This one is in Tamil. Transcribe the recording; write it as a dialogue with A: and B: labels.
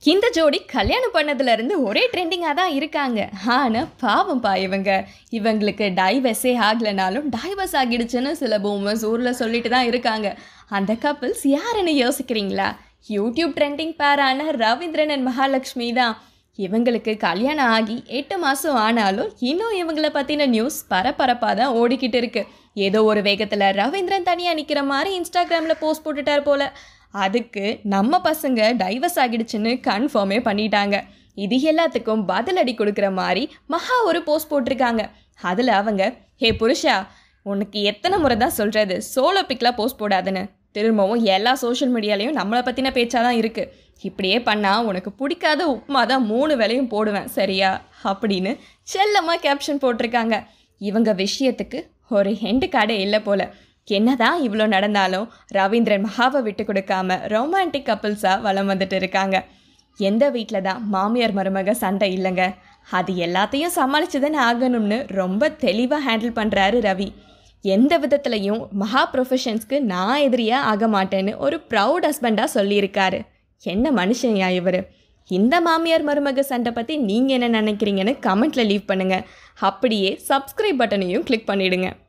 A: இந்த ஜோடி கல்யாணம் பண்ணதுலேருந்து ஒரே ட்ரெண்டிங்காக தான் இருக்காங்க ஆனால் பாவம்ப்பா இவங்க இவங்களுக்கு டைவர்ஸே ஆகலைனாலும் டைவர்ஸ் ஆகிடுச்சுன்னு சில பூமர்ஸ் ஊரில் சொல்லிட்டு தான் இருக்காங்க அந்த கப்பிள்ஸ் யாருன்னு யோசிக்கிறீங்களா யூடியூப் ட்ரெண்டிங் பேரான ரவீந்திரன் and மகாலட்சுமி தான் இவங்களுக்கு கல்யாணம் ஆகி எட்டு மாதம் ஆனாலும் இன்னும் இவங்கள பற்றின நியூஸ் பரபரப்பாக தான் ஓடிக்கிட்டு இருக்கு ஏதோ ஒரு வேகத்தில் ரவீந்திரன் தனியாக நிற்கிற மாதிரி இன்ஸ்டாகிராமில் போஸ்ட் போட்டுட்டார் போல அதுக்கு நம்ம பசங்க டைவர்ஸ் ஆகிடுச்சுன்னு கன்ஃபார்மே பண்ணிட்டாங்க இது எல்லாத்துக்கும் பதிலடி கொடுக்குற மாதிரி மகா ஒரு போஸ்ட் போட்டிருக்காங்க அதில் அவங்க ஹே புருஷா உனக்கு எத்தனை முறை தான் சொல்கிறது சோலோ பிக்லாம் போஸ்ட் போடாதுன்னு திரும்பவும் எல்லா சோஷியல் மீடியாலையும் நம்மளை பற்றின பேச்சாக தான் இருக்குது இப்படியே பண்ணால் உனக்கு பிடிக்காத உப்புமா தான் மூணு வேலையும் போடுவேன் சரியா அப்படின்னு செல்லமாக கேப்ஷன் போட்டிருக்காங்க இவங்க விஷயத்துக்கு ஒரு ஹெண்டு கடை இல்லை போல என்னதான் இவ்வளோ நடந்தாலும் ரவீந்திரன் மகாவை விட்டு கொடுக்காம ரொமான்டிக் கப்பிள்ஸாக வலம் வந்துட்டு இருக்காங்க எந்த வீட்டில் தான் மாமியார் மருமக சண்டை இல்லைங்க அது எல்லாத்தையும் சமாளித்து தானே ஆகணும்னு ரொம்ப தெளிவாக ஹேண்டில் பண்ணுறாரு ரவி எந்த விதத்துலையும் மகா ப்ரொஃபஷன்ஸ்க்கு நான் எதிரியாக ஆக மாட்டேன்னு ஒரு ப்ரௌட் ஹஸ்பண்டாக சொல்லியிருக்காரு என்ன மனுஷன்யா இவர் இந்த மாமியார் மருமக சண்டை பற்றி நீங்கள் என்ன நினைக்கிறீங்கன்னு கமெண்ட்டில் லீவ் பண்ணுங்கள் அப்படியே சப்ஸ்கிரைப் பட்டனையும் கிளிக் பண்ணிவிடுங்க